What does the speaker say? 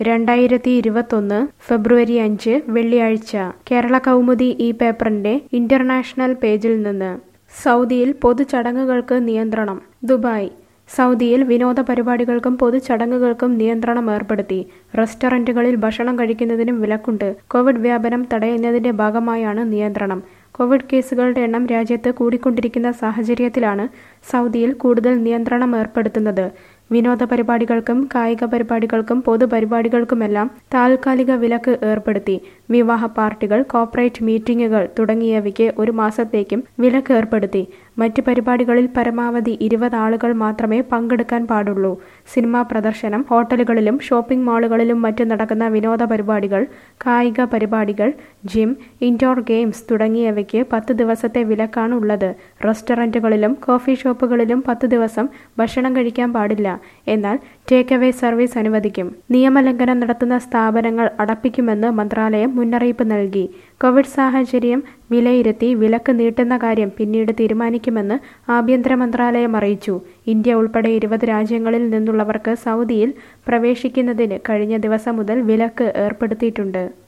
രണ്ടായിരത്തി ഇരുപത്തൊന്ന് ഫെബ്രുവരി അഞ്ച് വെള്ളിയാഴ്ച കേരള കൗമുദി ഈ പേപ്പറിന്റെ ഇന്റർനാഷണൽ പേജിൽ നിന്ന് സൗദിയിൽ പൊതുചടങ്ങുകൾക്ക് നിയന്ത്രണം ദുബായ് സൗദിയിൽ വിനോദ പരിപാടികൾക്കും പൊതുചടങ്ങുകൾക്കും നിയന്ത്രണം ഏർപ്പെടുത്തി റെസ്റ്റോറന്റുകളിൽ ഭക്ഷണം കഴിക്കുന്നതിനും വിലക്കുണ്ട് കോവിഡ് വ്യാപനം തടയുന്നതിന്റെ ഭാഗമായാണ് നിയന്ത്രണം കോവിഡ് കേസുകളുടെ എണ്ണം രാജ്യത്ത് കൂടിക്കൊണ്ടിരിക്കുന്ന സാഹചര്യത്തിലാണ് സൗദിയിൽ കൂടുതൽ നിയന്ത്രണം ഏർപ്പെടുത്തുന്നത് വിനോദ പരിപാടികൾക്കും കായിക പരിപാടികൾക്കും പൊതുപരിപാടികൾക്കുമെല്ലാം താൽക്കാലിക വിലക്ക് ഏർപ്പെടുത്തി വിവാഹ പാർട്ടികൾ കോർപ്പറേറ്റ് മീറ്റിംഗുകൾ തുടങ്ങിയവയ്ക്ക് ഒരു മാസത്തേക്കും വിലക്ക് ഏർപ്പെടുത്തി മറ്റ് പരിപാടികളിൽ പരമാവധി ഇരുപത് ആളുകൾ മാത്രമേ പങ്കെടുക്കാൻ പാടുള്ളൂ സിനിമാ പ്രദർശനം ഹോട്ടലുകളിലും ഷോപ്പിംഗ് മാളുകളിലും മറ്റും നടക്കുന്ന വിനോദ പരിപാടികൾ കായിക പരിപാടികൾ ജിം ഇൻഡോർ ഗെയിംസ് തുടങ്ങിയവയ്ക്ക് പത്ത് ദിവസത്തെ വിലക്കാണ് ഉള്ളത് റെസ്റ്റോറന്റുകളിലും കോഫി ഷോപ്പുകളിലും പത്ത് ദിവസം ഭക്ഷണം കഴിക്കാൻ പാടില്ല എന്നാൽ ടേക്ക് അവേ സർവീസ് അനുവദിക്കും നിയമലംഘനം നടത്തുന്ന സ്ഥാപനങ്ങൾ അടപ്പിക്കുമെന്ന് മന്ത്രാലയം മുന്നറിയിപ്പ് നൽകി കോവിഡ് സാഹചര്യം വിലയിരുത്തി വിലക്ക് നീട്ടുന്ന കാര്യം പിന്നീട് തീരുമാനിക്കുമെന്ന് ആഭ്യന്തര മന്ത്രാലയം അറിയിച്ചു ഇന്ത്യ ഉൾപ്പെടെ ഇരുപത് രാജ്യങ്ങളിൽ നിന്നുള്ളവർക്ക് സൗദിയിൽ പ്രവേശിക്കുന്നതിന് കഴിഞ്ഞ ദിവസം മുതൽ വിലക്ക് ഏർപ്പെടുത്തിയിട്ടുണ്ട്